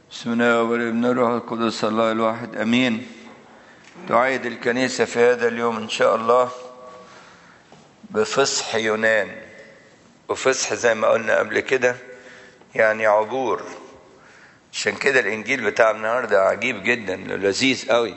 بسم الله والابن الروح القدس الله الواحد امين تعيد الكنيسه في هذا اليوم ان شاء الله بفصح يونان وفصح زي ما قلنا قبل كده يعني عبور عشان كده الانجيل بتاع النهارده عجيب جدا لذيذ قوي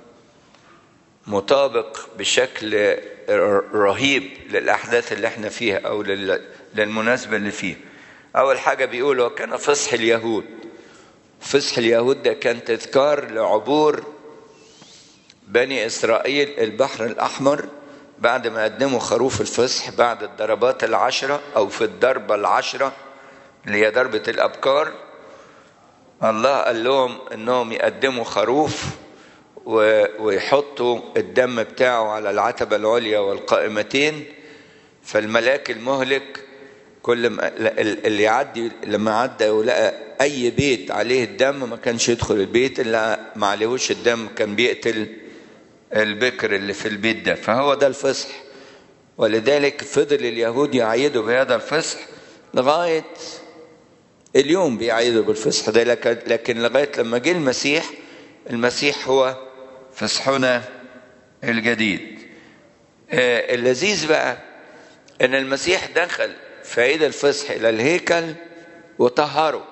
مطابق بشكل رهيب للاحداث اللي احنا فيها او للمناسبه اللي فيها اول حاجه بيقولوا كان فصح اليهود فصح اليهود ده كان تذكار لعبور بني اسرائيل البحر الاحمر بعد ما قدموا خروف الفصح بعد الضربات العشره او في الضربه العشره اللي هي ضربه الابكار الله قال لهم انهم يقدموا خروف ويحطوا الدم بتاعه على العتبه العليا والقائمتين فالملاك المهلك كل ما اللي يعدي لما عدى ولقى اي بيت عليه الدم ما كانش يدخل البيت اللي ما عليهوش الدم كان بيقتل البكر اللي في البيت ده فهو ده الفصح ولذلك فضل اليهود يعيدوا بهذا الفصح لغايه اليوم بيعيدوا بالفصح ده لكن لغايه لما جه المسيح المسيح هو فصحنا الجديد آه اللذيذ بقى ان المسيح دخل في عيد الفصح الى الهيكل وطهره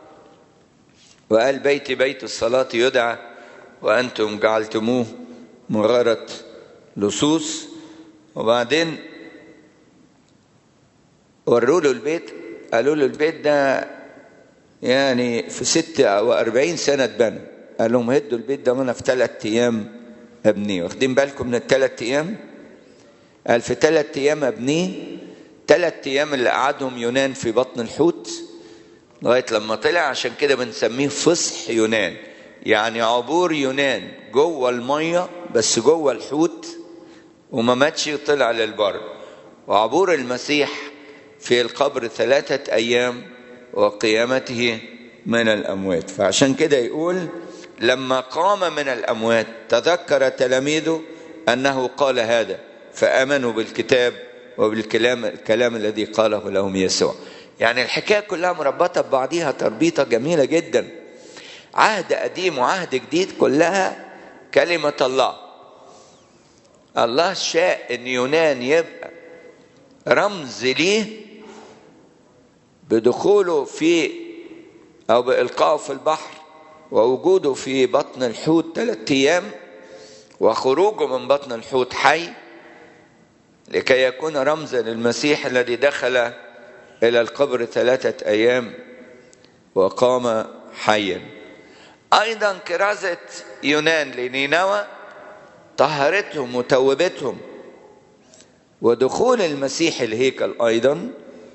وقال بيتي بيت الصلاة يدعى وأنتم جعلتموه مغارة لصوص وبعدين وروا له البيت قالوا له البيت ده يعني في ستة أو أربعين سنة اتبنى قال لهم هدوا البيت ده وانا في ثلاث أيام أبنيه واخدين بالكم من الثلاث أيام قال في ثلاث أيام أبنيه ثلاث أيام اللي قعدهم يونان في بطن الحوت لغاية لما طلع عشان كده بنسميه فصح يونان يعني عبور يونان جوه المية بس جوه الحوت وما ماتش طلع للبر وعبور المسيح في القبر ثلاثة أيام وقيامته من الأموات فعشان كده يقول لما قام من الأموات تذكر تلاميذه أنه قال هذا فآمنوا بالكتاب وبالكلام الكلام الذي قاله لهم يسوع يعني الحكايه كلها مربطه ببعضيها تربيطه جميله جدا عهد قديم وعهد جديد كلها كلمه الله الله شاء ان يونان يبقى رمز ليه بدخوله في او بالقائه في البحر ووجوده في بطن الحوت ثلاثة ايام وخروجه من بطن الحوت حي لكي يكون رمزا للمسيح الذي دخل الى القبر ثلاثه ايام وقام حيا ايضا كرازه يونان لنينوى طهرتهم وتوبتهم ودخول المسيح الهيكل ايضا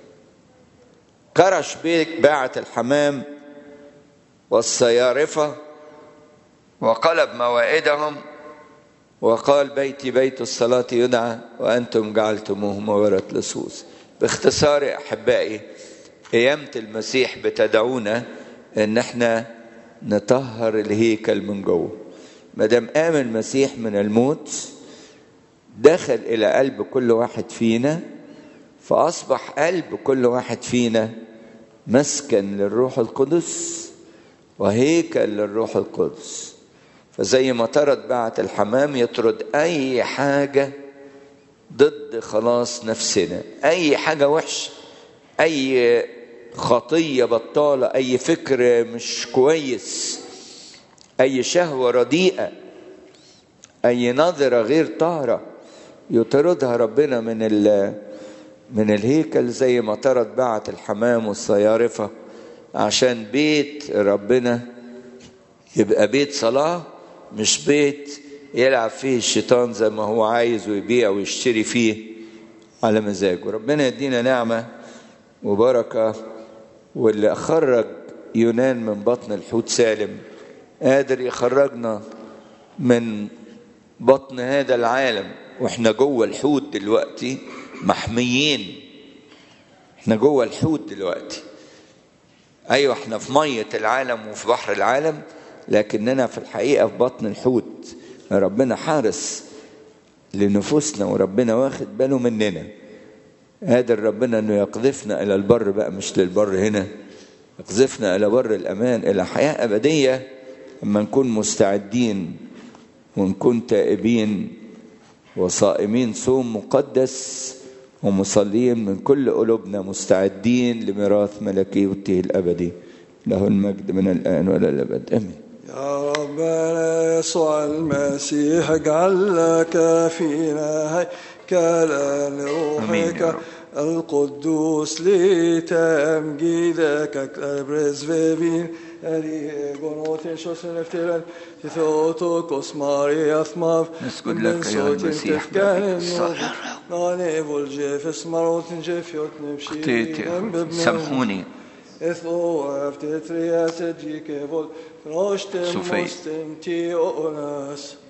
كرش باعة الحمام والصيارفة وقلب موائدهم وقال بيتي بيت الصلاة يدعى وأنتم جعلتموه مغرة لصوص باختصار يا أحبائي قيامة المسيح بتدعونا إن احنا نطهر الهيكل من جوه ما دام قام المسيح من الموت دخل إلى قلب كل واحد فينا فأصبح قلب كل واحد فينا مسكن للروح القدس وهيكل للروح القدس فزي ما طرد بعت الحمام يطرد اي حاجه ضد خلاص نفسنا اي حاجه وحشه اي خطيه بطاله اي فكر مش كويس اي شهوه رديئه اي نظره غير طاهره يطردها ربنا من من الهيكل زي ما طرد بعت الحمام والصيارفه عشان بيت ربنا يبقى بيت صلاه مش بيت يلعب فيه الشيطان زي ما هو عايز ويبيع ويشتري فيه على مزاجه ربنا يدينا نعمة وبركة واللي خرج يونان من بطن الحوت سالم قادر يخرجنا من بطن هذا العالم واحنا جوه الحوت دلوقتي محميين احنا جوه الحوت دلوقتي ايوه احنا في ميه العالم وفي بحر العالم لكننا في الحقيقة في بطن الحوت ربنا حارس لنفوسنا وربنا واخد باله مننا قادر ربنا انه يقذفنا الى البر بقى مش للبر هنا اقذفنا إلى بر الأمان إلى حياة أبدية لما نكون مستعدين ونكون تائبين وصائمين صوم مقدس ومصلين من كل قلوبنا مستعدين لميراث ملكوته الأبدي له المجد من الآن ولا الأبد آمين يا ربنا يسوع المسيح اجعل لك فينا هيكلا آمين يا لروحك رب. القدوس لتمجيدك ابرز فيبين أريغونوتين شوسن افتران تثوتوكوس ماري أثماف نسجد لك أيها المسيح بابك الصالح. ناني فولجيف اسمروتن جيفيوت خطيتي نمشي سامحوني Ethno efter tre sedjike våld, från Sofie. måsten till onas.